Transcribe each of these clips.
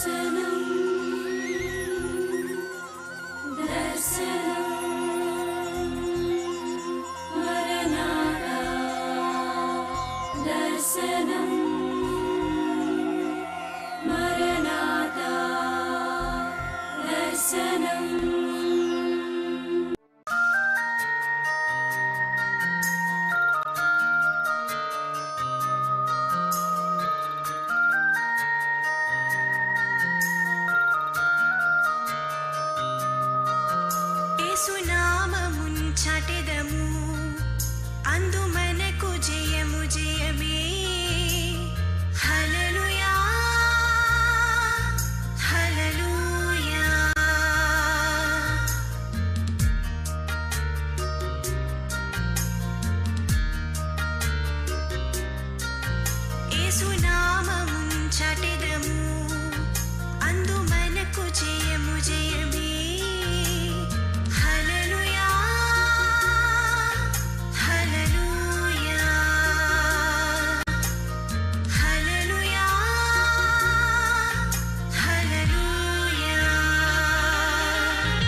దర్శనం దర్శనం మరణాదా దర్శనం మరణాదా దర్శనం యేసునామమున్ చాటెదము అందు మనకు జయము జయమే హల్లెలూయా హల్లెలూయా యేసునామమున్ చాటెదము అందు మనకు జయము జయమే హల్లెలూయా హల్లెలూయా హల్లెలూయా హల్లెలూయా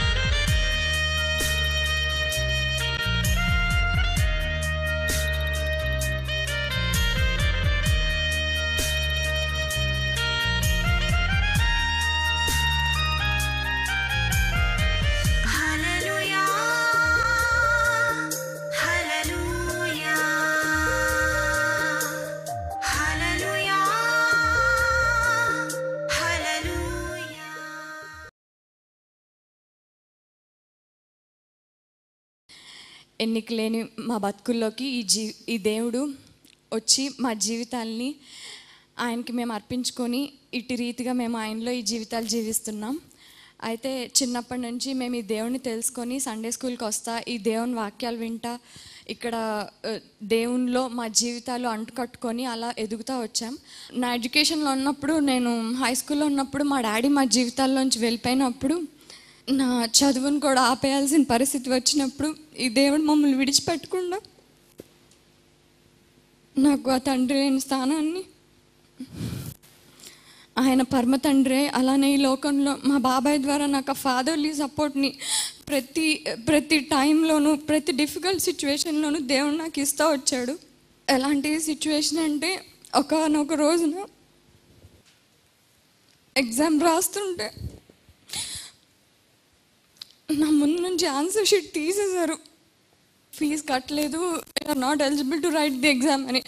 Hallelujah. Hallelujah. Hallelujah. Hallelujah. ఎన్నిక లేని మా బతుకుల్లోకి ఈ జీ ఈ దేవుడు వచ్చి మా జీవితాల్ని ఆయనకి మేము అర్పించుకొని ఇటు రీతిగా మేము ఆయనలో ఈ జీవితాలు జీవిస్తున్నాం అయితే చిన్నప్పటి నుంచి మేము ఈ దేవుని తెలుసుకొని సండే స్కూల్కి వస్తా ఈ దేవుని వాక్యాలు వింటా ఇక్కడ ఆ, దేవునిలో మా జీవితాలు అంటుకట్టుకొని అలా ఎదుగుతూ వచ్చాం నా ఎడ్యుకేషన్లో ఉన్నప్పుడు నేను హై స్కూల్లో ఉన్నప్పుడు మా డాడీ మా జీవితాల్లోంచి వెళ్ళిపోయినప్పుడు నా చదువును కూడా ఆపేయాల్సిన పరిస్థితి వచ్చినప్పుడు ఈ దేవుడు మమ్మల్ని విడిచిపెట్టకుండా నాకు ఆ తండ్రి లేని స్థానాన్ని ఆయన పరమ తండ్రే అలానే ఈ లోకంలో మా బాబాయ్ ద్వారా నాకు ఆ ఫాదర్లీ సపోర్ట్ని ప్రతి ప్రతి టైంలోనూ ప్రతి డిఫికల్ట్ సిచ్యువేషన్లోనూ దేవుడు నాకు ఇస్తూ వచ్చాడు ఎలాంటి సిచ్యువేషన్ అంటే ఒకనొక రోజున ఎగ్జామ్ రాస్తుంటే నా ముందు నుంచి ఆన్సర్ షీట్ తీసేశారు ఫీజు కట్టలేదు are not eligible to write the exam అని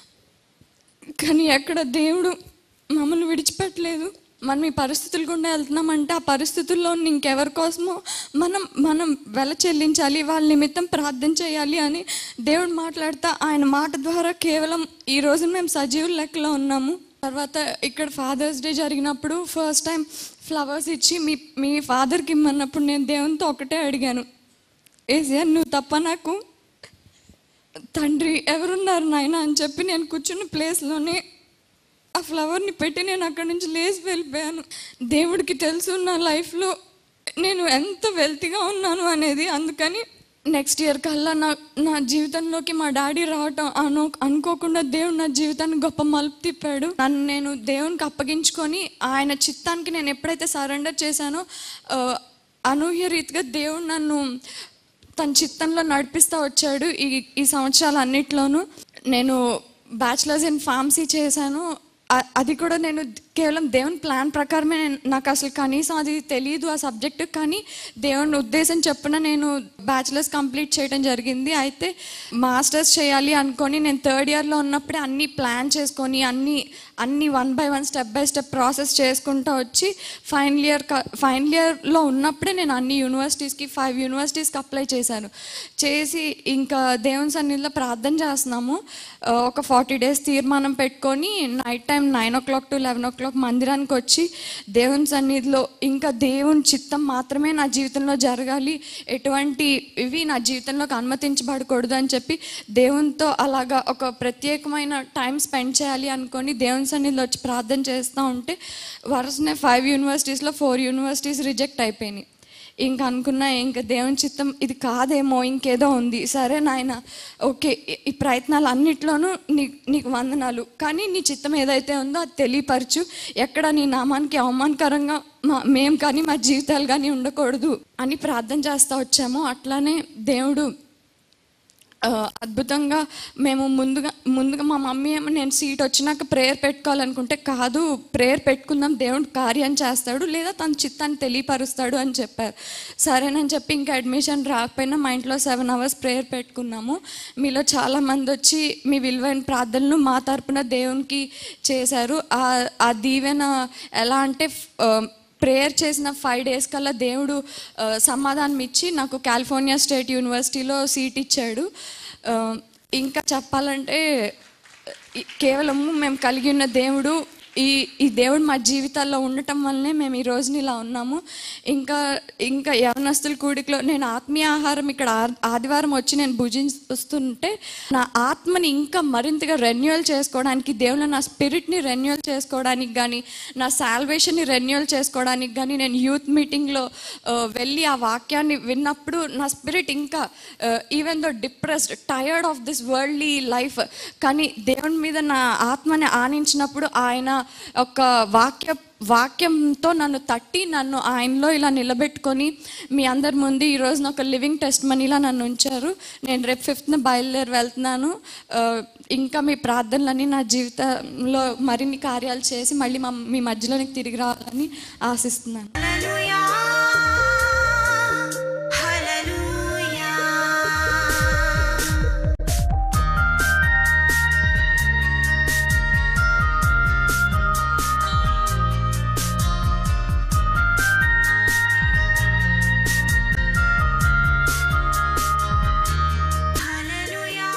కానీ ఎక్కడ దేవుడు మమ్మల్ని విడిచిపెట్టలేదు మనం ఈ పరిస్థితులు గుండా వెళ్తున్నామంటే ఆ పరిస్థితుల్లో ఇంకెవరి కోసమో మనం మనం వెల చెల్లించాలి వాళ్ళ నిమిత్తం ప్రార్థన చేయాలి అని దేవుడు మాట్లాడుతా ఆయన మాట ద్వారా కేవలం ఈ రోజు మేము సజీవుల లెక్కలో ఉన్నాము తర్వాత ఇక్కడ ఫాదర్స్ డే జరిగినప్పుడు ఫస్ట్ టైం ఫ్లవర్స్ ఇచ్చి మీ మీ ఫాదర్కి ఇమ్మన్నప్పుడు నేను దేవునితో ఒకటే అడిగాను ఏసియా నువ్వు తప్ప నాకు తండ్రి ఎవరున్నారు నాయన అని చెప్పి నేను కూర్చున్న ప్లేస్లోనే ఆ ఫ్లవర్ని పెట్టి నేను అక్కడి నుంచి లేచి వెళ్ళిపోయాను దేవుడికి తెలుసు నా లైఫ్లో నేను ఎంత వెల్తీగా ఉన్నాను అనేది అందుకని నెక్స్ట్ ఇయర్ కల్లా నా నా జీవితంలోకి మా డాడీ రావటం అను అనుకోకుండా దేవుడు నా జీవితాన్ని గొప్ప మలుపు తిప్పాడు నన్ను నేను దేవునికి అప్పగించుకొని ఆయన చిత్తానికి నేను ఎప్పుడైతే సరెండర్ చేశానో ఆ, అనూహ్య రీతిగా దేవుడు నన్ను తన చిత్తంలో నడిపిస్తూ వచ్చాడు ఈ ఈ సంవత్సరాలు అన్నిట్లోనూ నేను బ్యాచిలర్స్ ఇన్ ఫార్మసీ చేశాను అ- అది కూడా నేను కేవలం దేవుని ప్లాన్ ప్రకారమే నేను- నాకు అసలు కనీసం అది తెలియదు ఆ సబ్జెక్ట్ కానీ దేవుని ఉద్దేశం చెప్పున నేను బ్యాచిలర్స్ కంప్లీట్ చేయడం జరిగింది అయితే మాస్టర్స్ చేయాలి అనుకొని నేను థర్డ్ ఇయర్లో ఉన్నప్పుడే అన్నీ ప్లాన్ చేసుకొని అన్నీ అన్నీ one by one step by step process చేసుకుంటూ వచ్చి ఫైనల్ ఇయర్ ఫైనల్ ఇయర్లో ఉన్నప్పుడే నేను అన్ని యూనివర్సిటీస్కి ఫైవ్ యూనివర్సిటీస్కి అప్లై చేశాను చేసి ఇంకా దేవుని సన్నిధిలో ప్రార్థన చేస్తున్నాము ఆ, ఒక ఫార్టీ డేస్ తీర్మానం పెట్టుకొని night time nine o'clock to eleven o'clock మందిరానికి వచ్చి దేవుని సన్నిధిలో ఇంకా దేవుని చిత్తం మాత్రమే నా జీవితంలో జరగాలి ఎటువంటి ఇవి నా జీవితంలోకి అనుమతించబడకూడదు అని చెప్పి దేవునితో అలాగా ఒక ప్రత్యేకమైన టైం స్పెండ్ చేయాలి అనుకొని దేవుని సన్నిధిలో వచ్చి ప్రార్థన చేస్తూ ఉంటే వరుసనే ఫైవ్ యూనివర్సిటీస్లో ఫోర్ యూనివర్సిటీస్ రిజెక్ట్ అయిపోయినాయి ఇంకా అనుకున్నా ఇంకా దేవుని చిత్తం ఇది కాదేమో ఇంకేదో ఉంది సరే నాయన ఓకే ఈ- ఈ ప్రయత్నాలు అన్నిట్లోనూ నీ నీకు వందనాలు కానీ నీ చిత్తం ఏదైతే ఉందో అది తెలియపరచు ఎక్కడ నీ నామానికి అవమానకరంగా మా మేము కానీ మా జీవితాలు కానీ ఉండకూడదు అని ప్రార్థన చేస్తూ వచ్చాము అట్లానే దేవుడు ఆ, అద్భుతంగా మేము ముందుగా ముందుగా మా మమ్మీ ఏమో నేను సీట్ వచ్చినాక ప్రేయర్ పెట్టుకోవాలనుకుంటే కాదు ప్రేయర్ పెట్టుకుందాం దేవుడు కార్యం చేస్తాడు లేదా తన చిత్తాన్ని తెలియపరుస్తాడు అని చెప్పారు సరేనని చెప్పి ఇంకా అడ్మిషన్ రాకపోయినా మా ఇంట్లో సెవెన్ అవర్స్ ప్రేయర్ పెట్టుకున్నాము మీలో చాలామంది వచ్చి మీ విలువైన ప్రార్థనలు మా తరపున దేవునికి చేశారు ఆ ఆ దీవెన ఎలా అంటే ఆ, ప్రేయర్ చేసిన ఫైవ్ డేస్ కల్లా దేవుడు ఆ, సమాధానం ఇచ్చి నాకు కాలిఫోర్నియా స్టేట్ యూనివర్సిటీలో సీట్ ఇచ్చాడు ఆ, ఇంకా చెప్పాలంటే ఈ- కేవలము మేము కలిగి ఉన్న దేవుడు ఈ ఈ దేవుడు మా జీవితాల్లో ఉండటం వల్లనే మేము ఈ రోజున ఇలా ఉన్నాము ఇంకా ఇంకా యవనస్తుల కూడికలో నేను ఆత్మీయ ఆహారం ఇక్కడ ఆ- ఆదివారం వచ్చి నేను భుజిస్తుంటే నా ఆత్మని ఇంకా మరింతగా రెన్యువల్ చేసుకోవడానికి దేవుడు నా స్పిరిట్ని రెన్యువల్ చేసుకోవడానికి కానీ నా సాల్వేషన్ని రెన్యువల్ చేసుకోవడానికి కానీ నేను యూత్ మీటింగ్లో వెళ్ళి ఆ వాక్యాన్ని విన్నప్పుడు నా స్పిరిట్ ఇంకా even though depressed tired of this worldly life కానీ దేవుని మీద నా ఆత్మని ఆనించినప్పుడు ఆయన ఒక వాక్య వాక్యంతో నన్ను తట్టి నన్ను ఆయనలో ఇలా నిలబెట్టుకొని మీ అందరి ముందు ఈరోజు ఒక లివింగ్ టెస్ట్ మనీలా నన్ను ఉంచారు నేను రేపు ఫిఫ్త్న బయలుదేరి వెళ్తున్నాను ఆ, ఇంకా మీ ప్రార్థనలన్నీ నా జీవితంలో మరిన్ని కార్యాలు చేసి మళ్ళీ మా మీ మధ్యలోనికి తిరిగి రావాలని ఆశిస్తున్నాను Hallelujah. Hallelujah. Hallelujah.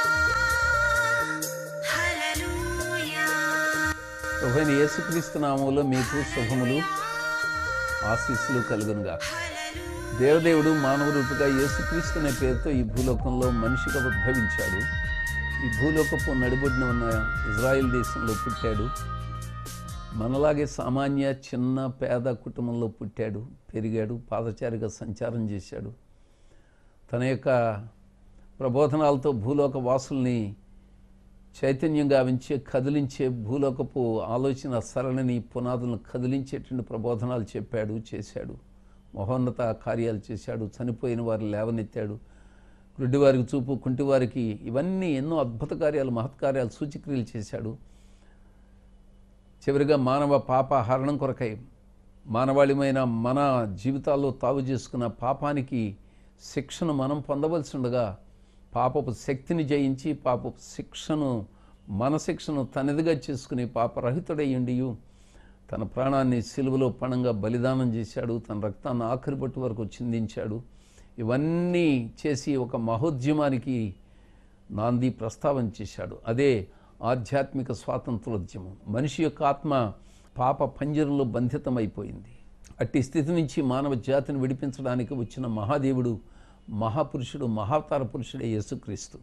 Hallelujah. ప్రభువైన యేసుక్రీస్తు నామంలో మీకు శుభములు ఆశీస్సులు కలుగునుగా దేవదేవుడు మానవ రూపుగా యేసుక్రీస్తు అనే పేరుతో ఈ భూలోకంలో మనిషిగా ఉద్భవించాడు ఈ భూలోకపు నడిబొడిన ఉన్న ఇజ్రాయెల్ దేశంలో పుట్టాడు మనలాగే సామాన్య చిన్న పేద కుటుంబంలో పుట్టాడు పెరిగాడు పాదచారిగా సంచారం చేశాడు తన యొక్క ప్రబోధనాలతో భూలోక వాసుల్ని చైతన్యం గావించే కదిలించే భూలోకపు ఆలోచన సరళిని పునాదులను కదిలించేటువంటి ప్రబోధనాలు చెప్పాడు చేశాడు మహోన్నత కార్యాలు చేశాడు చనిపోయిన వారిని లేవనెత్తాడు గుడ్డివారికి చూపు కుంటివారికి ఇవన్నీ ఎన్నో అద్భుత కార్యాలు మహత్కార్యాలు సూచక్రియలు చేశాడు చివరిగా మానవ పాప హరణం కొరకై మానవాళిమైన మన జీవితాల్లో తావు చేసుకున్న పాపానికి శిక్షను మనం పొందవలసి ఉండగా పాపపు శక్తిని జయించి పాపపు శిక్షను మన శిక్షను తనదిగా చేసుకుని పాపరహితుడయ్యుండి తన ప్రాణాన్ని సిలువలో పణంగా బలిదానం చేశాడు తన రక్తాన్ని ఆఖరి పట్టు వరకు చిందించాడు ఇవన్నీ చేసి ఒక మహోద్యమానికి నాంది ప్రస్తావన చేశాడు అదే ఆధ్యాత్మిక స్వాతంత్రోద్యమం మనిషి యొక్క ఆత్మ పాప పంజరంలో బంధితమైపోయింది అట్టి స్థితి నుంచి మానవ జాతిని విడిపించడానికి వచ్చిన మహాదేవుడు మహాపురుషుడు మహావతార పురుషుడే యేసుక్రీస్తు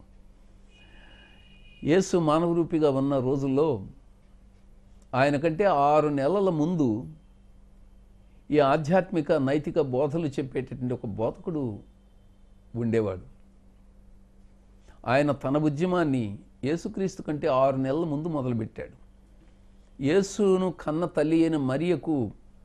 యేసు మానవరూపిగా ఉన్న రోజుల్లో ఆయన కంటే ఆరు నెలల ముందు ఈ ఆధ్యాత్మిక నైతిక బోధలు చెప్పేటటువంటి ఒక బోధకుడు ఉండేవాడు ఆయన తన ఉద్యమాన్ని యేసుక్రీస్తు కంటే ఆరు నెలల ముందు మొదలుపెట్టాడు యేసును కన్న తల్లి అయిన మరియకు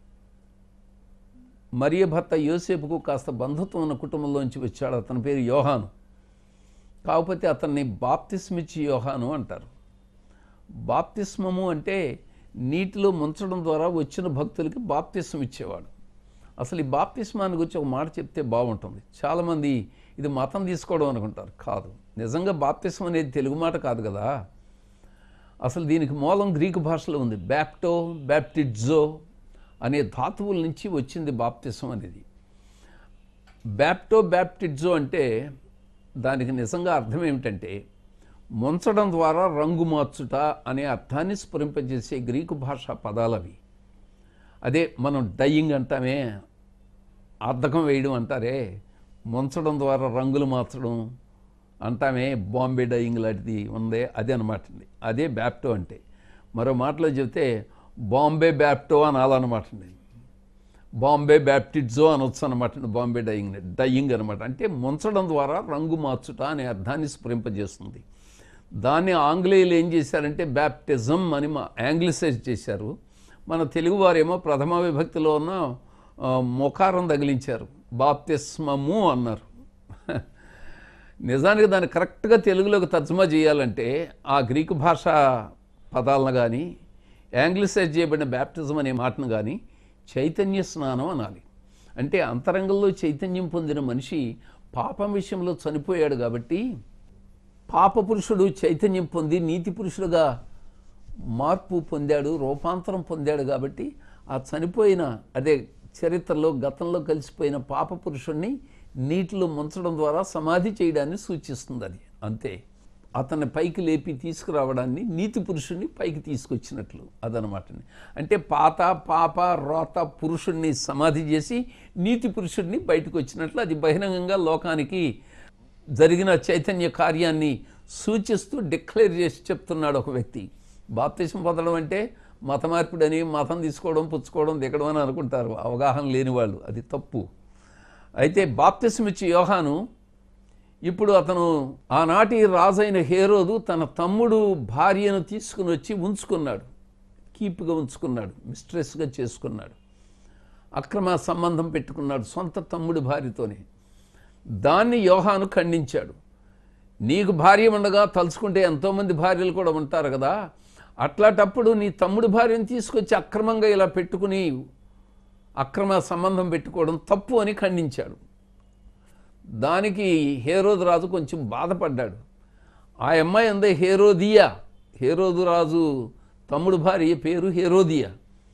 మరియ భర్త యోసేపుకు కాస్త బంధుత్వం ఉన్న కుటుంబంలోంచి వచ్చాడు అతని పేరు యోహాను కాకపోతే అతన్ని బాప్తిస్మిచ్చి యోహాను అంటారు బాప్తిస్మము అంటే నీటిలో ముంచడం ద్వారా వచ్చిన భక్తులకి బాప్తిస్మం ఇచ్చేవాడు అసలు ఈ బాప్తిస్మాన్ని గురించి ఒక మాట చెప్తే బాగుంటుంది చాలామంది ఇది మతం తీసుకోవడం అనుకుంటారు కాదు నిజంగా బాప్తిస్మం అనేది తెలుగు మాట కాదు కదా అసలు దీనికి మూలం గ్రీకు భాషలో ఉంది బ్యాప్టో బ్యాప్టిడ్జో అనే ధాతువుల నుంచి వచ్చింది బాప్తిసం అనేది బ్యాప్టో బ్యాప్టిడ్జో అంటే దానికి నిజంగా అర్థం ఏమిటంటే ముంచడం ద్వారా రంగు మార్చుట అనే అర్థాన్ని స్ఫురింపజేసే గ్రీకు భాషా పదాలవి అదే మనం డయింగ్ అంటామే అద్దకం వేయడం అంటారే ముంచడం ద్వారా రంగులు మార్చడం అంటామే బాంబే డయింగ్ లాంటిది ఉందే అదే అనమాట అండి అదే బ్యాప్టో అంటే మరో మాటలో చెబితే బాంబే బ్యాప్టో అనాలన్నమాట అండి బాంబే బ్యాప్టిడ్జో అనొచ్చు అనమాట బాంబే డయింగ్ డయింగ్ అనమాట అంటే ముంచడం ద్వారా రంగు మార్చుట అనే అర్థాన్ని స్ఫురింపజేస్తుంది దాన్ని ఆంగ్లేయులు ఏం చేశారంటే బ్యాప్టిజం అని మా యాంగ్లిసైజ్ చేశారు మన తెలుగువారేమో ప్రథమ విభక్తిలో ఉన్న ఆ, మొకారం తగిలించారు బాప్తిస్మము అన్నారు నిజానికి దాన్ని కరెక్ట్గా తెలుగులోకి తర్జుమా చేయాలంటే ఆ గ్రీకు భాష పదాలను కానీ యాంగ్లిసైజ్ చేయబడిన బ్యాప్టిజం అనే మాటను కానీ చైతన్య స్నానం అనాలి అంటే అంతరంగంలో చైతన్యం పొందిన మనిషి పాపం విషయంలో చనిపోయాడు కాబట్టి పాప పురుషుడు చైతన్యం పొంది నీతి పురుషుడుగా మార్పు పొందాడు రూపాంతరం పొందాడు కాబట్టి ఆ చనిపోయిన అదే చరిత్రలో గతంలో కలిసిపోయిన పాప పురుషుణ్ణి నీటిలో ముంచడం ద్వారా సమాధి చేయడాన్ని సూచిస్తుంది అది అంతే అతన్ని పైకి లేపి తీసుకురావడాన్ని నీతి పురుషుణ్ణి పైకి తీసుకొచ్చినట్లు అదనమాట అంటే పాత పాప రోత పురుషుణ్ణి సమాధి చేసి నీతి పురుషుణ్ణి బయటకు వచ్చినట్లు అది బహిరంగంగా లోకానికి జరిగిన చైతన్య కార్యాన్ని సూచిస్తూ డిక్లేర్ చేసి చెప్తున్నాడు ఒక వ్యక్తి బాప్తిజం పొందడం అంటే మత మార్పిడని మతం తీసుకోవడం పుచ్చుకోవడం దిగడం అని అనుకుంటారు అవగాహన లేని వాళ్ళు అది తప్పు అయితే బాప్తిజం ఇచ్చి యోహాను ఇప్పుడు అతను ఆనాటి రాజైన హేరోదు తన తమ్ముడు భార్యను తీసుకుని వచ్చి ఉంచుకున్నాడు కీప్గా ఉంచుకున్నాడు మిస్ట్రెస్గా చేసుకున్నాడు అక్రమ సంబంధం పెట్టుకున్నాడు సొంత తమ్ముడి భార్యతోనే దాన్ని యోహాను ఖండించాడు నీకు భార్య ఉండగా తలుచుకుంటే ఎంతోమంది భార్యలు కూడా ఉంటారు కదా అట్లాంటప్పుడు నీ తమ్ముడి భార్యను తీసుకొచ్చి అక్రమంగా ఇలా పెట్టుకుని అక్రమ సంబంధం పెట్టుకోవడం తప్పు అని ఖండించాడు దానికి హేరోదు రాజు కొంచెం బాధపడ్డాడు ఆ అమ్మాయి అందే హేరోదియా హేరోదు రాజు తమ్ముడు భార్య పేరు హేరోదియా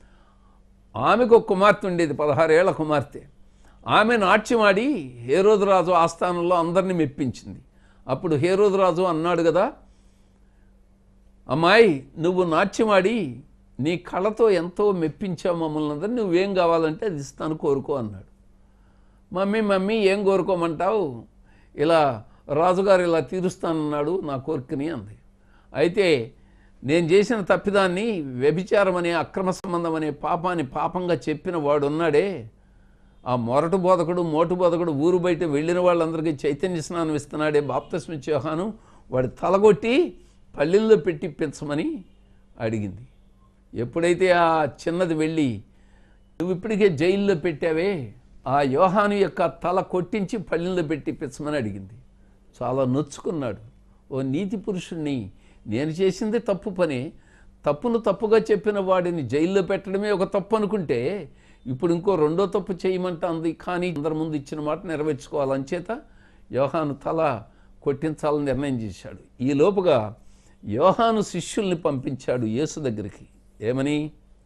ఆమెకు ఒక కుమార్తె ఉండేది పదహారేళ్ల కుమార్తె ఆమె నాట్యమాడి హేరోదు రాజు ఆస్థానంలో అందరినీ మెప్పించింది అప్పుడు హేరోదు రాజు అన్నాడు కదా అమ్మాయి నువ్వు నాట్యమాడి నీ కళతో ఎంతో మెప్పించావు మమ్మల్ని అందరినీ నువ్వేం కావాలంటే అది ఇస్తాను కోరుకో అన్నాడు మమ్మీ మమ్మీ ఏం కోరుకోమంటావు ఇలా రాజుగారు ఇలా తీరుస్తానన్నాడు నా కోరికని అంది అయితే నేను చేసిన తప్పిదాన్ని వ్యభిచారం అనే అక్రమ సంబంధం అనే పాపాన్ని పాపంగా చెప్పిన వాడు ఉన్నాడే ఆ మొరటు బోధకుడు మోటు బోధకుడు ఊరు బయట వెళ్ళిన వాళ్ళందరికీ చైతన్య స్నానం ఇస్తున్నాడే బాప్తస్మి యోహాను వాడి తలగొట్టి పల్లెల్లో పెట్టి పెంచమని అడిగింది ఎప్పుడైతే ఆ చిన్నది వెళ్ళి నువ్వు ఇప్పటికే జైల్లో పెట్టావే ఆ యోహాను యొక్క తల కొట్టించి పళ్ళెంలో పెట్టి పెంచమని అడిగింది చాలా నొచ్చుకున్నాడు ఓ నీతి పురుషుణ్ణి నేను చేసింది తప్పు పని తప్పును తప్పుగా చెప్పిన వాడిని జైల్లో పెట్టడమే ఒక తప్పు అనుకుంటే ఇప్పుడు ఇంకో రెండో తప్పు చేయమంటుంది కానీ అందరి ముందు ఇచ్చిన మాట నెరవేర్చుకోవాలి చేత యోహాను తల కొట్టించాలని నిర్ణయం చేశాడు ఈ లోపుగా యోహాను శిష్యుల్ని పంపించాడు యేసు దగ్గరికి ఏమని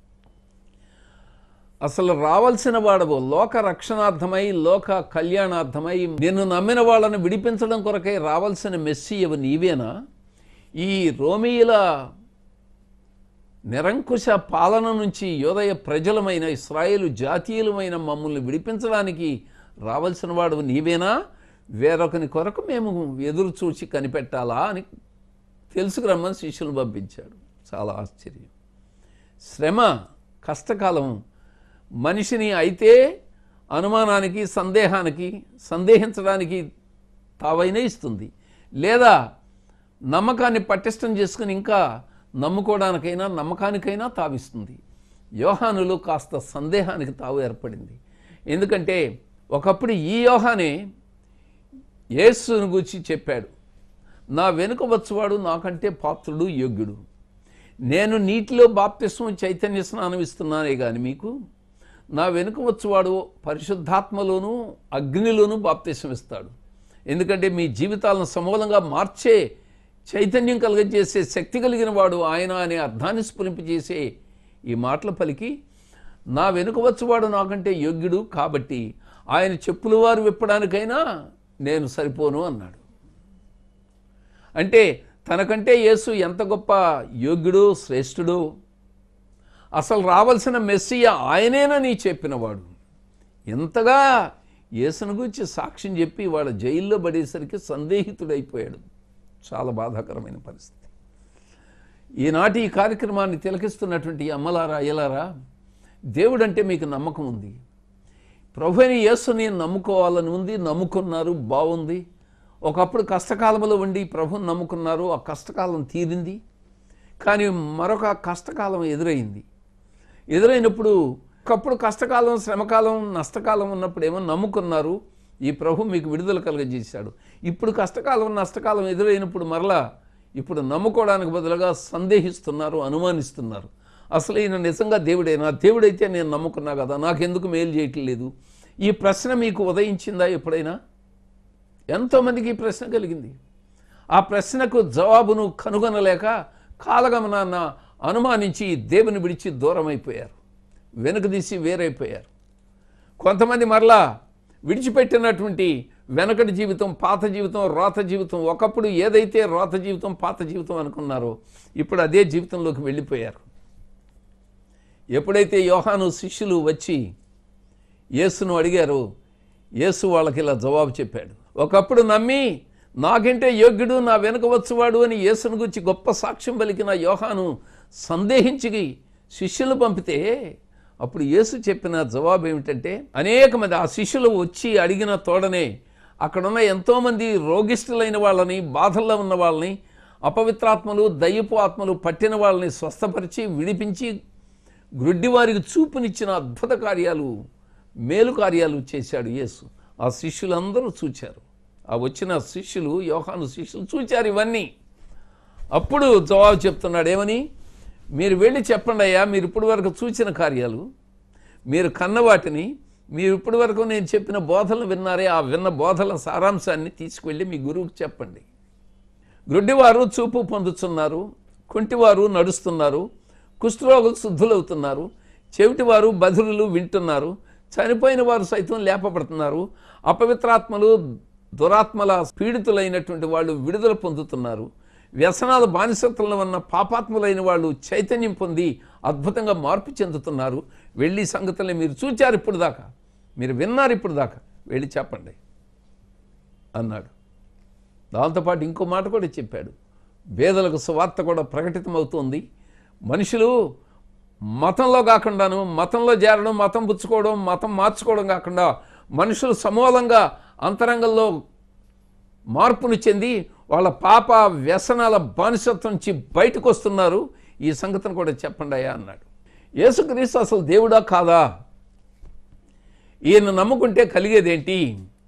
అసలు రావాల్సిన వాడవు లోక రక్షణార్థమై లోక కళ్యాణార్థమై నిన్ను నమ్మిన వాళ్ళని విడిపించడం కొరకై రావాల్సిన మెస్సియవు నీవేనా ఈ రోమియుల నిరంకుశ పాలన నుంచి యోదయ ప్రజలమైన ఇస్రాయేలు జాతీయులమైన మమ్మల్ని విడిపించడానికి రావాల్సిన వాడు నీవేనా వేరొకని కొరకు మేము ఎదురు చూసి కనిపెట్టాలా అని తెలుసుకురమ్మని శిష్యులు పంపించాడు చాలా ఆశ్చర్యం శ్రమ కష్టకాలం మనిషిని అయితే అనుమానానికి సందేహానికి సందేహించడానికి తావైనా ఇస్తుంది లేదా నమ్మకాన్ని పటిష్టం చేసుకుని ఇంకా నమ్ముకోవడానికైనా నమ్మకానికైనా తావిస్తుంది యోహానులో కాస్త సందేహానికి తావు ఏర్పడింది ఎందుకంటే ఒకప్పుడు ఈ యోహానే యేసును గురించి చెప్పాడు నా వెనుక వచ్చువాడు నాకంటే పాత్రుడు యోగ్యుడు నేను నీటిలో బాప్తిస్మం చైతన్య స్నానం ఇస్తున్నానే కానీ మీకు నా వెనుక వచ్చువాడు పరిశుద్ధాత్మలోను అగ్నిలోను బాప్తిస్మం ఇస్తాడు ఎందుకంటే మీ జీవితాలను సమూలంగా మార్చే చైతన్యం కలగజేసే శక్తి కలిగిన వాడు ఆయన అనే అర్థాన్ని స్ఫురింపజేసే ఈ మాటల పలికి నా వెనుక వచ్చువాడు నాకంటే యోగ్యుడు కాబట్టి ఆయన చెప్పుల వారు విప్పడానికైనా నేను సరిపోను అన్నాడు అంటే తనకంటే యేసు ఎంత గొప్ప యోగ్యుడు శ్రేష్ఠుడు అసలు రావాల్సిన మెస్సియ ఆయనేనని చెప్పినవాడు ఎంతగా యేసును గురించి సాక్ష్యం చెప్పి వాళ్ళ జైల్లో పడేసరికి సందేహితుడైపోయాడు చాలా బాధాకరమైన పరిస్థితి ఈనాటి ఈ కార్యక్రమాన్ని తిలకిస్తున్నటువంటి ఈ అమ్మలారా అయ్యలారా దేవుడంటే మీకు నమ్మకం ఉంది ప్రభుని యేసుని నమ్ముకోవాలని ఉంది నమ్ముకున్నారు బాగుంది ఒకప్పుడు కష్టకాలంలో ఉండి ప్రభుని నమ్ముకున్నారు ఆ కష్టకాలం తీరింది కానీ మరొక కష్టకాలం ఎదురైంది ఎదురైనప్పుడు ఒకప్పుడు కష్టకాలం శ్రమకాలం నష్టకాలం ఉన్నప్పుడు ఏమో నమ్ముకున్నారు ఈ ప్రభు మీకు విడుదల కలుగజేశాడు ఇప్పుడు కష్టకాలం నష్టకాలం ఎదురైనప్పుడు మరలా ఇప్పుడు నమ్ముకోవడానికి బదులుగా సందేహిస్తున్నారు అనుమానిస్తున్నారు అసలు ఈయన నిజంగా దేవుడేనా దేవుడైతే నేను నమ్ముకున్నా కదా నాకెందుకు మేలు చేయట్లేదు ఈ ప్రశ్న మీకు ఉదయించిందా ఎప్పుడైనా ఎంతోమందికి ఈ ప్రశ్న కలిగింది ఆ ప్రశ్నకు జవాబును కనుగొనలేక కాలగమనాన్న అనుమానించి దేవుని విడిచి దూరం అయిపోయారు వెనుకదీసి వేరైపోయారు కొంతమంది మరలా విడిచిపెట్టినటువంటి వెనకటి జీవితం పాత జీవితం రోత జీవితం ఒకప్పుడు ఏదైతే రోత జీవితం పాత జీవితం అనుకున్నారో ఇప్పుడు అదే జీవితంలోకి వెళ్ళిపోయారు ఎప్పుడైతే యోహాను శిష్యులు వచ్చి యేసును అడిగారో యేసు వాళ్ళకి ఇలా జవాబు చెప్పాడు ఒకప్పుడు నమ్మి నాకంటే యోగ్యుడు నా వెనుక వచ్చువాడు అని యేసును గురించి గొప్ప సాక్ష్యం పలికిన యోహాను సందేహించి శిష్యులు పంపితే అప్పుడు యేసు చెప్పిన జవాబు ఏమిటంటే అనేక మంది ఆ శిష్యులు వచ్చి అడిగిన తోడనే అక్కడున్న ఎంతోమంది రోగిష్ఠులైన వాళ్ళని బాధల్లో ఉన్న వాళ్ళని అపవిత్రాత్మలు దయ్యపు ఆత్మలు పట్టిన వాళ్ళని స్వస్థపరిచి విడిపించి గ్రుడ్డివారికి చూపునిచ్చిన అద్భుత కార్యాలు మేలు కార్యాలు చేశాడు యేసు ఆ శిష్యులందరూ చూచారు ఆ వచ్చిన శిష్యులు యోహాను శిష్యులు చూచారు ఇవన్నీ అప్పుడు జవాబు చెప్తున్నాడు ఏమని మీరు వెళ్ళి చెప్పండి అయ్యా మీరు ఇప్పటి వరకు చూచిన కార్యాలు మీరు కన్న వాటిని మీరు ఇప్పటి వరకు నేను చెప్పిన బోధనలు విన్నారే ఆ విన్న బోధల సారాంశాన్ని తీసుకువెళ్ళి మీ గురువుకి చెప్పండి గ్రుడ్డివారు చూపు పొందుతున్నారు కుంటివారు నడుస్తున్నారు కుష్ఠరోగులు శుద్ధులవుతున్నారు చెవిటివారు బదురులు వింటున్నారు చనిపోయిన వారు సైతం లేపబడుతున్నారు అపవిత్రాత్మలు దురాత్మల పీడితులైనటువంటి వాళ్ళు విడుదల పొందుతున్నారు వ్యసనాల బానిసత్వంలో ఉన్న పాపాత్ములైన వాళ్ళు చైతన్యం పొంది అద్భుతంగా మార్పు చెందుతున్నారు వెళ్ళి సంగతుల్ని మీరు చూచారు ఇప్పుడు దాకా మీరు విన్నారు ఇప్పుడు దాకా వెళ్ళి చెప్పండి అన్నాడు దాంతోపాటు ఇంకో మాట కూడా చెప్పాడు పేదలకు సువార్త కూడా ప్రకటితమవుతోంది మనుషులు మతంలో కాకుండాను మతంలో చేరడం మతం పుచ్చుకోవడం మతం మార్చుకోవడం కాకుండా మనుషులు సమూలంగా అంతరంగంలో మార్పును చెంది వాళ్ళ పాప వ్యసనాల బానిసత్వం నుంచి బయటకు వస్తున్నారు ఈ సంగతిని కూడా చెప్పండి అయ్యా అన్నాడు యేసుక్రీస్తు అసలు దేవుడా కాదా ఈయన నమ్ముకుంటే కలిగేదేంటి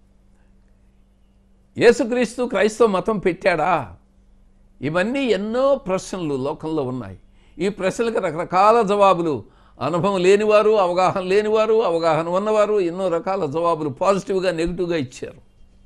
యేసుక్రీస్తు క్రైస్తవ మతం పెట్టాడా ఇవన్నీ ఎన్నో ప్రశ్నలు లోకంలో ఉన్నాయి ఈ ప్రశ్నలకు రకరకాల జవాబులు అనుభవం లేనివారు అవగాహన లేనివారు అవగాహన ఉన్నవారు ఎన్నో రకాల జవాబులు పాజిటివ్గా నెగిటివ్గా ఇచ్చారు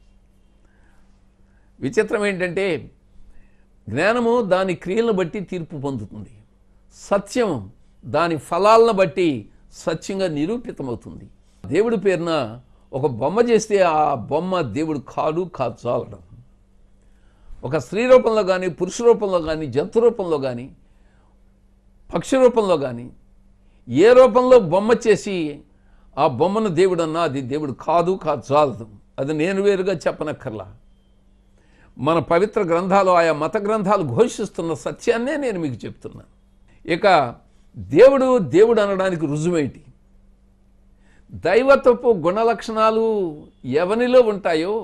విచిత్రం ఏంటంటే జ్ఞానము దాని క్రియలను బట్టి తీర్పు పొందుతుంది సత్యం దాని ఫలాలను బట్టి సత్యంగా నిరూపితమవుతుంది దేవుడి పేరున ఒక బొమ్మ చేస్తే ఆ బొమ్మ దేవుడు కాడు కాచాలడం ఒక స్త్రీ రూపంలో కానీ పురుష రూపంలో కానీ జంతు రూపంలో కానీ పక్షి రూపంలో కానీ ఏ రూపంలో బొమ్మ చేసి ఆ బొమ్మను దేవుడు అన్నా అది దేవుడు కాదు కాచాలదు అది నేను వేరుగా చెప్పనక్కర్లా మన పవిత్ర గ్రంథాలు ఆయా మత గ్రంథాలు ఘోషిస్తున్న సత్యాన్నే నేను మీకు చెప్తున్నాను ఇక దేవుడు దేవుడు అనడానికి రుజువేంటి దైవత్వపు గుణలక్షణాలు ఎవనిలో ఉంటాయో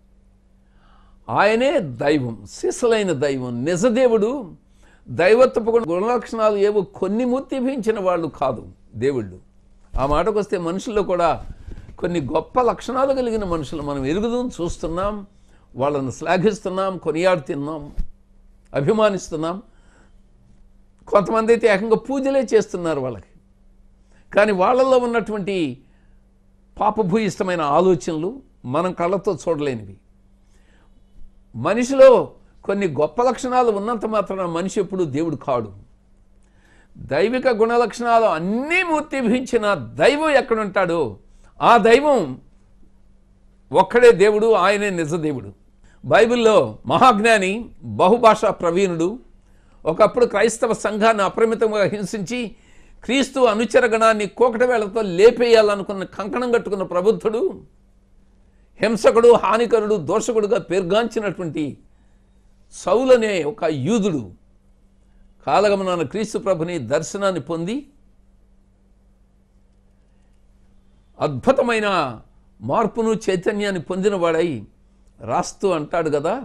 ఆయనే దైవం సిసలైన దైవం నిజదేవుడు దైవత్వపు గుణ- గుణలక్షణాలు ఏవో కొన్ని మూర్తిభించిన వాళ్ళు కాదు దేవుళ్ళు ఆ మాటకు వస్తే మనుషుల్లో కూడా కొన్ని గొప్ప లక్షణాలు కలిగిన మనుషులు మనం ఎరుగుదాం చూస్తున్నాం వాళ్ళను శ్లాఘిస్తున్నాం కొనియాడుతున్నాం అభిమానిస్తున్నాం కొంతమంది అయితే ఏకంగా పూజలే చేస్తున్నారు వాళ్ళకి కానీ వాళ్ళల్లో ఉన్నటువంటి పాపభూయిష్టమైన ఆలోచనలు మనం కళ్ళతో చూడలేనివి మనిషిలో కొన్ని గొప్ప లక్షణాలు ఉన్నంత మాత్రాన మనిషి ఎప్పుడు దేవుడు కాడు దైవిక గుణలక్షణాలు అన్నీ మూర్తిభించిన దైవం ఎక్కడుంటాడో ఆ దైవం ఒక్కడే దేవుడు ఆయనే నిజదేవుడు బైబిల్లో మహాజ్ఞాని బహుభాషా ప్రవీణుడు ఒకప్పుడు క్రైస్తవ సంఘాన్ని అపరిమితంగా హింసించి క్రీస్తు అనుచర గణాన్ని కోకట వేళతో లేపేయాలనుకున్న కంకణం కట్టుకున్న ప్రబుద్ధుడు హింసకుడు హానికరుడు దోషకుడుగా పేర్గాంచినటువంటి సౌలనే ఒక యూదుడు కాలగమనాన క్రీస్తు ప్రభుని దర్శనాన్ని పొంది అద్భుతమైన మార్పును చైతన్యాన్ని పొందినవాడై రాస్తూ అంటాడు కదా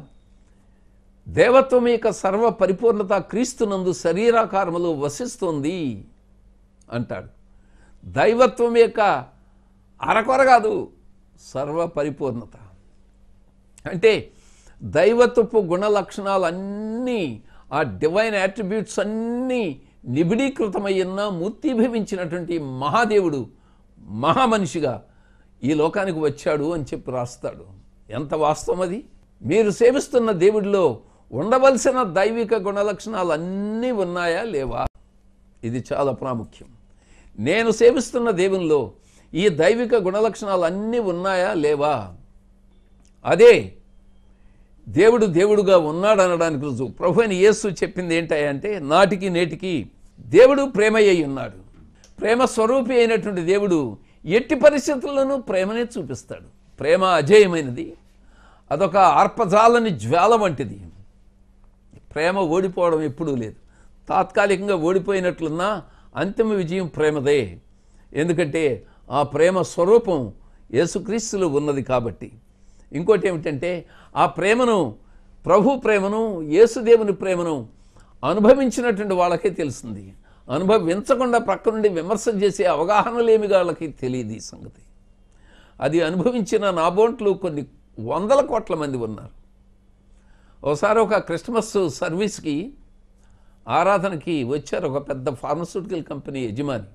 దేవత్వం యొక్క సర్వ పరిపూర్ణత క్రీస్తునందు శరీరాకారములో వసిస్తోంది అంటాడు దైవత్వం యొక్క అరకొర కాదు సర్వ పరిపూర్ణత అంటే దైవత్వపు గుణ లక్షణాలన్నీ ఆ డివైన్ యాట్రిబ్యూట్స్ అన్నీ నిబిడీకృతమయ్యన్న మూర్తిభవించినటువంటి మహాదేవుడు మహామనిషిగా ఈ లోకానికి వచ్చాడు అని చెప్పి రాస్తాడు ఎంత వాస్తవం అది మీరు సేవిస్తున్న దేవుడిలో ఉండవలసిన దైవిక గుణ లక్షణాలు అన్నీ ఉన్నాయా లేవా ఇది చాలా ప్రాముఖ్యం నేను సేవిస్తున్న దేవునిలో ఈ దైవిక గుణలక్షణాలు అన్నీ ఉన్నాయా లేవా అదే దేవుడు దేవుడుగా ఉన్నాడు అనడానికి రుజువు ప్రభు అని యేసు చెప్పింది ఏంటంటే నాటికి నేటికి దేవుడు ప్రేమయ్య ఉన్నాడు ప్రేమ స్వరూపి అయినటువంటి దేవుడు ఎట్టి పరిస్థితుల్లోనూ ప్రేమనే చూపిస్తాడు ప్రేమ అజేయమైనది అదొక ఆర్పజాలని జ్వాల వంటిది ప్రేమ ఓడిపోవడం ఎప్పుడూ లేదు తాత్కాలికంగా ఓడిపోయినట్లున్నా అంతిమ విజయం ప్రేమదే ఎందుకంటే ఆ ప్రేమ స్వరూపం యేసుక్రీస్తులో ఉన్నది కాబట్టి ఇంకోటి ఏమిటంటే ఆ ప్రేమను ప్రభు ప్రేమను యేసుదేవుని ప్రేమను అనుభవించినటువంటి వాళ్ళకే తెలుస్తుంది అనుభవించకుండా ప్రక్క నుండి విమర్శ చేసే అవగాహన లేమి వాళ్ళకి తెలియదు ఈ సంగతి అది అనుభవించిన నాబోంట్లు కొన్ని వందల కోట్ల మంది ఉన్నారు ఒకసారి ఒక క్రిస్మస్ సర్వీస్కి ఆరాధనకి వచ్చారు ఒక పెద్ద ఫార్మస్యూటికల్ కంపెనీ యజమాని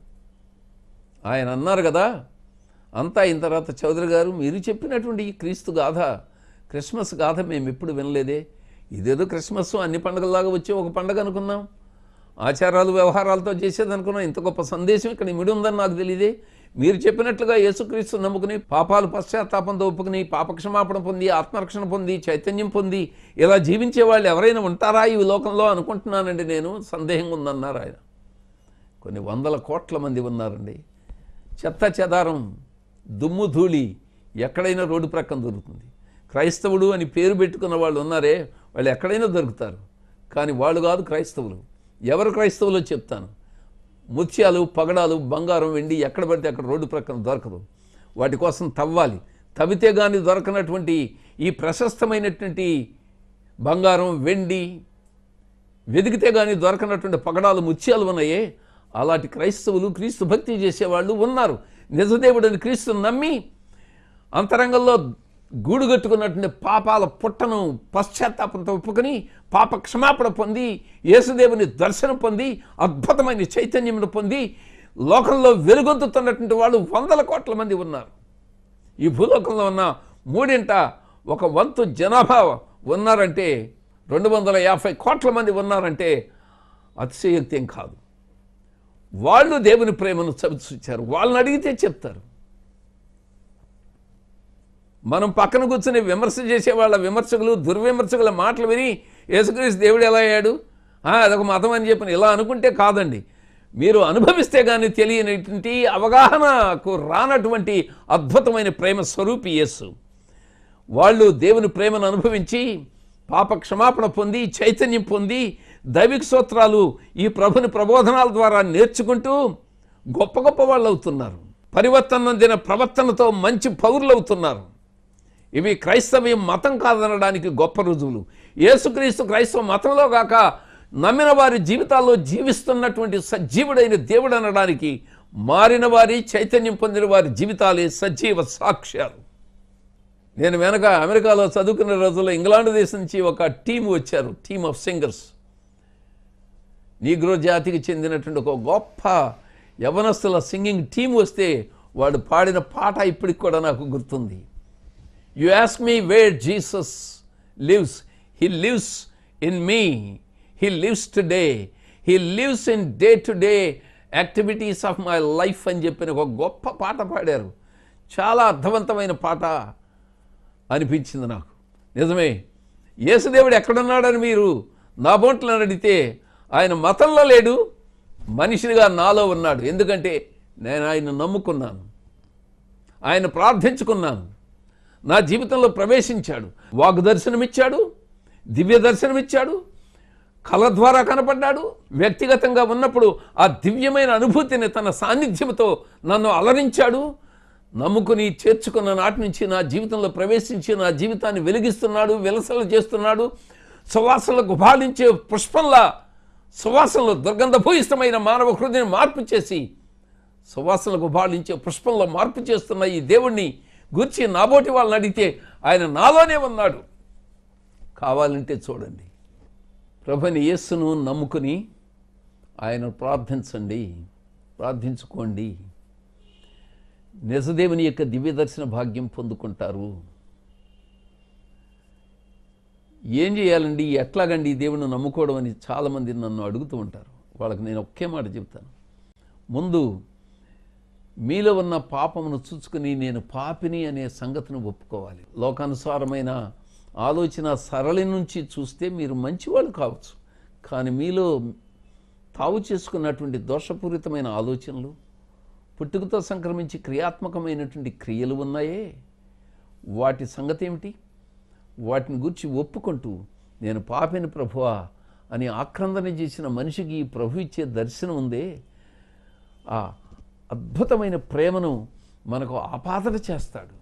ఆయన అన్నారు కదా అంతా అయిన తర్వాత చౌదరి గారు మీరు చెప్పినటువంటి ఈ క్రీస్తు గాథ క్రిస్మస్ గాథ మేము ఎప్పుడు వినలేదే ఇదేదో క్రిస్మస్ అన్ని పండుగల్లాగా వచ్చే ఒక పండగ అనుకున్నాం ఆచారాలు వ్యవహారాలతో చేసేది అనుకున్నాం ఇంత గొప్ప సందేశం ఇక్కడ ఇమిడి ఉందని నాకు తెలియదే మీరు చెప్పినట్లుగా యేసుక్రీస్తు నమ్ముకుని పాపాలు పశ్చాత్తాపంతో ఒప్పుకుని పాపక్షమాపణ పొంది ఆత్మరక్షణ పొంది చైతన్యం పొంది ఇలా జీవించే వాళ్ళు ఎవరైనా ఉంటారా ఈ లోకంలో అనుకుంటున్నానండి నేను సందేహంగా ఉందన్నారు ఆయన కొన్ని వందల కోట్ల మంది ఉన్నారండి చెత్త చెదారం దుమ్ము ధూళి ఎక్కడైనా రోడ్డు ప్రక్కన దొరుకుతుంది క్రైస్తవుడు అని పేరు పెట్టుకున్న వాళ్ళు ఉన్నారే వాళ్ళు ఎక్కడైనా దొరుకుతారు కానీ వాళ్ళు కాదు క్రైస్తవులు ఎవరు క్రైస్తవులో చెప్తాను ముత్యాలు పగడాలు బంగారం వెండి ఎక్కడ పడితే అక్కడ రోడ్డు ప్రక్కన దొరకదు వాటి కోసం తవ్వాలి తవ్వితే కానీ దొరకనటువంటి ఈ ప్రశస్తమైనటువంటి బంగారం వెండి వెతికితే కానీ దొరకనటువంటి పగడాలు ముత్యాలు ఉన్నాయే అలాంటి క్రైస్తవులు క్రీస్తు భక్తి చేసేవాళ్ళు ఉన్నారు నిజదేవుడని క్రీస్తుని నమ్మి అంతరంగంలో గూడు కట్టుకున్నటువంటి పాపాల పుట్టను పశ్చాత్తాపంతో ఒప్పుకొని పాప క్షమాపణ పొంది యేసుదేవుని దర్శనం పొంది అద్భుతమైన చైతన్యమును పొంది లోకంలో వెలుగొందుతున్నటువంటి వాళ్ళు వందల కోట్ల మంది ఉన్నారు ఈ భూలోకంలో ఉన్న మూడింట ఒక వంతు జనాభా ఉన్నారంటే రెండు వందల యాభై కోట్ల మంది ఉన్నారంటే అతిశయోక్తి ఏం కాదు వాళ్ళు దేవుని ప్రేమను చవిచూచారు వాళ్ళని అడిగితే చెప్తారు మనం పక్కన కూర్చొని విమర్శ చేసే వాళ్ళ విమర్శకులు దుర్విమర్శకుల మాటలు విని యేసుక్రీస్తు దేవుడు ఎలా అయ్యాడు ఆ, అదొక మతం అని చెప్పి ఇలా అనుకుంటే కాదండి మీరు అనుభవిస్తే కానీ తెలియనటువంటి అవగాహనకు రానటువంటి అద్భుతమైన ప్రేమ స్వరూపి యేసు వాళ్ళు దేవుని ప్రేమను అనుభవించి పాప క్షమాపణ పొంది చైతన్యం పొంది దైవిక సూత్రాలు ఈ ప్రభుని ప్రబోధనాల ద్వారా నేర్చుకుంటూ గొప్ప గొప్ప వాళ్ళు అవుతున్నారు పరివర్తన చెందిన ప్రవర్తనతో మంచి పౌరులు అవుతున్నారు ఇవి క్రైస్తవ్యం మతం కాదనడానికి గొప్ప రుజువులు యేసుక్రీస్తు క్రైస్తవ మతంలో కాక నమ్మిన వారి జీవితాల్లో జీవిస్తున్నటువంటి సజీవుడైన దేవుడు అనడానికి మారిన వారి చైతన్యం పొందిన వారి జీవితాలే సజీవ సాక్ష్యాలు నేను వెనక అమెరికాలో చదువుకున్న రోజుల్లో ఇంగ్లాండ్ దేశం నుంచి ఒక టీం వచ్చారు టీమ్ ఆఫ్ సింగర్స్ నీగ్రో జాతికి చెందినటువంటి ఒక గొప్ప యవనస్తుల సింగింగ్ టీం వస్తే వాడు పాడిన పాట ఇప్పటికి కూడా నాకు గుర్తుంది you ask me where Jesus lives he lives in me he lives today he lives in day to day activities of my life అని చెప్పిన ఒక గొప్ప పాట పాడారు చాలా అర్థవంతమైన పాట అనిపించింది నాకు నిజమే యేసుదేవుడు ఎక్కడున్నాడని మీరు నా బొంట్లను అడిగితే ఆయన మతంలో లేడు మనిషిగా నాలో ఉన్నాడు ఎందుకంటే నేను ఆయన నమ్ముకున్నాను ఆయన ప్రార్థించుకున్నాను నా జీవితంలో ప్రవేశించాడు వాగ్ దర్శనమిచ్చాడు దివ్య దర్శనమిచ్చాడు కళ ద్వారా కనపడ్డాడు వ్యక్తిగతంగా ఉన్నప్పుడు ఆ దివ్యమైన అనుభూతిని తన సాన్నిధ్యంతో నన్ను అలరించాడు నమ్ముకుని చేర్చుకున్న నాటి నుంచి నా జీవితంలో ప్రవేశించి నా జీవితాన్ని వెలిగిస్తున్నాడు వెలసల చేస్తున్నాడు సువాసనలకు బాలించే పుష్పంలా సువాసనలో దుర్గంధభూయిష్టమైన మానవ హృదయం మార్పు చేసి సువాసనలకు బాలించే పుష్పంలో మార్పు చేస్తున్న ఈ దేవుణ్ణి గురించి నాబోటి వాళ్ళని అడిగితే ఆయన నాలోనే ఉన్నాడు కావాలంటే చూడండి ప్రభుని యేస్సును నమ్ముకుని ఆయన ప్రార్థించండి ప్రార్థించుకోండి నిజదేవుని యొక్క దివ్య దర్శన భాగ్యం పొందుకుంటారు ఏం చేయాలండి ఎట్లాగండి ఈ దేవుని నమ్ముకోవడం అని చాలామంది నన్ను అడుగుతూ ఉంటారు వాళ్ళకి నేను ఒకే మాట చెప్తాను ముందు మీలో ఉన్న పాపమును చూచుకుని నేను పాపిని అనే సంగతిని ఒప్పుకోవాలి లోకానుసారమైన ఆలోచన సరళి నుంచి చూస్తే మీరు మంచివాళ్ళు కావచ్చు కానీ మీలో తావు చేసుకున్నటువంటి దోషపూరితమైన ఆలోచనలు పుట్టుకతో సంక్రమించి క్రియాత్మకమైనటువంటి క్రియలు ఉన్నాయే వాటి సంగతి ఏమిటి వాటిని గురించి ఒప్పుకుంటూ నేను పాపిని ప్రభువా అని ఆక్రందన చేసిన మనిషికి ఈ ప్రభు ఇచ్చే దర్శనం ఉందే ఆ అద్భుతమైన ప్రేమను మనకు ఆపాదన చేస్తాడు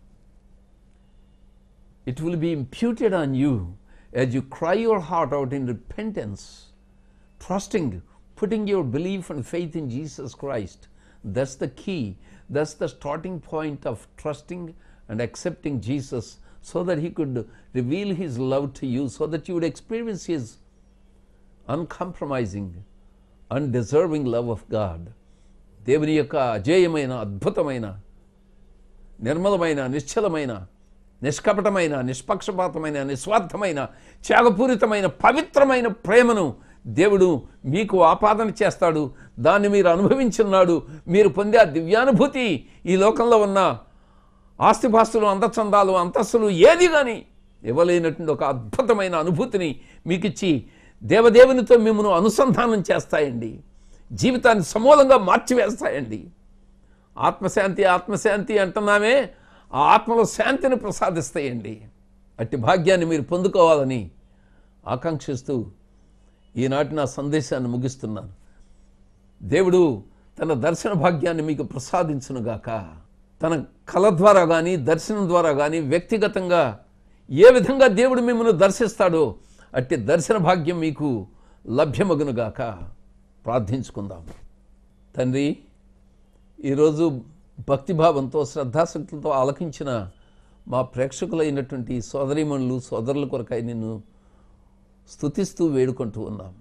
it will be imputed on you as you cry your heart out in repentance, trusting, putting your belief and faith in Jesus Christ. That's the key. That's the starting point of trusting and accepting Jesus so that He could reveal His love to you, so that you would experience His uncompromising, undeserving love of God. దేవుని యొక్క అజేయమైన అద్భుతమైన నిర్మలమైన నిశ్చలమైన నిష్కపటమైన నిష్పక్షపాతమైన నిస్వార్థమైన త్యాగపూరితమైన పవిత్రమైన ప్రేమను దేవుడు మీకు ఆపాదన చేస్తాడు దాన్ని మీరు అనుభవించున్నాడు మీరు పొందే ఆ దివ్యానుభూతి ఈ లోకంలో ఉన్న ఆస్తిపాస్తులు అందచందాలు అంతస్తులు ఏది కానీ ఇవ్వలేనటువంటి ఒక అద్భుతమైన అనుభూతిని మీకు ఇచ్చి దేవదేవునితో మిమ్మల్ని అనుసంధానం చేస్తాయండి జీవితాన్ని సమూలంగా మార్చివేస్తాయండి ఆత్మశాంతి ఆత్మశాంతి అంటున్నామే ఆ ఆత్మలో శాంతిని ప్రసాదిస్తాయండి అట్టి భాగ్యాన్ని మీరు పొందుకోవాలని ఆకాంక్షిస్తూ ఈనాటి నా సందేశాన్ని ముగిస్తున్నాను దేవుడు తన దర్శన భాగ్యాన్ని మీకు ప్రసాదించునుగాక తన కళ ద్వారా కానీ దర్శనం ద్వారా కానీ వ్యక్తిగతంగా ఏ విధంగా దేవుడు మిమ్మల్ని దర్శిస్తాడో అట్టి దర్శన భాగ్యం మీకు లభ్యమగునుగాక ప్రార్థించుకుందాం తండ్రి ఈరోజు భక్తిభావంతో శ్రద్ధాశక్తులతో ఆలకించిన మా ప్రేక్షకులైనటువంటి సోదరీమణులు సోదరుల కొరకై నిన్ను స్తుతిస్తూ వేడుకుంటూ ఉన్నాం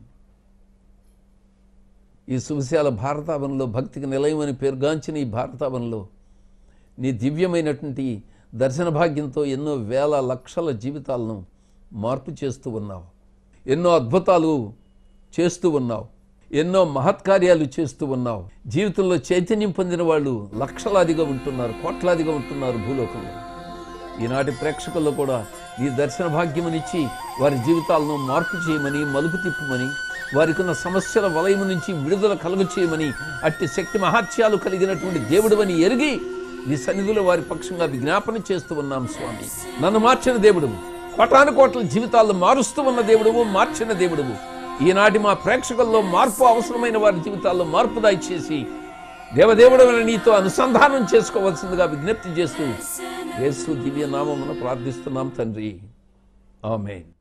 ఈ సువిశాల భారతావనంలో భక్తికి నిలయమని పేరుగాంచిన ఈ భారతావనంలో నీ దివ్యమైనటువంటి దర్శన భాగ్యంతో ఎన్నో వేల లక్షల జీవితాలను మార్పు చేస్తూ ఉన్నావు ఎన్నో అద్భుతాలు చేస్తూ ఉన్నావు ఎన్నో మహత్కార్యాలు చేస్తూ ఉన్నావు జీవితంలో చైతన్యం పొందిన వాళ్ళు లక్షలాదిగా ఉంటున్నారు కోట్లాదిగా ఉంటున్నారు భూలోకంలో ఈనాటి ప్రేక్షకుల్లో కూడా నీ దర్శన భాగ్యమునిచ్చి వారి జీవితాలను మార్పు చేయమని మలుపు తిప్పమని వారికి ఉన్న సమస్యల వలయము నుంచి విడుదల కలుగు చేయమని అట్టి శక్తి మహాత్యాలు కలిగినటువంటి దేవుడవని ఎరిగి నీ సన్నిధిలో వారి పక్షంగా విజ్ఞాపన చేస్తూ ఉన్నాం స్వామి నన్ను మార్చిన దేవుడు కోటాను కోట్ల జీవితాలను మారుస్తూ ఉన్న దేవుడువు మార్చిన దేవుడువు ఈనాటి మా ప్రేక్షకుల్లో మార్పు అవసరమైన వారి జీవితాల్లో మార్పు దయచేసి దేవదేవుడు నీతో అనుసంధానం చేసుకోవాల్సిందిగా విజ్ఞప్తి చేస్తూ యేసు దివ్య నామమున ప్రార్థిస్తున్నాం తండ్రి ఆమెన్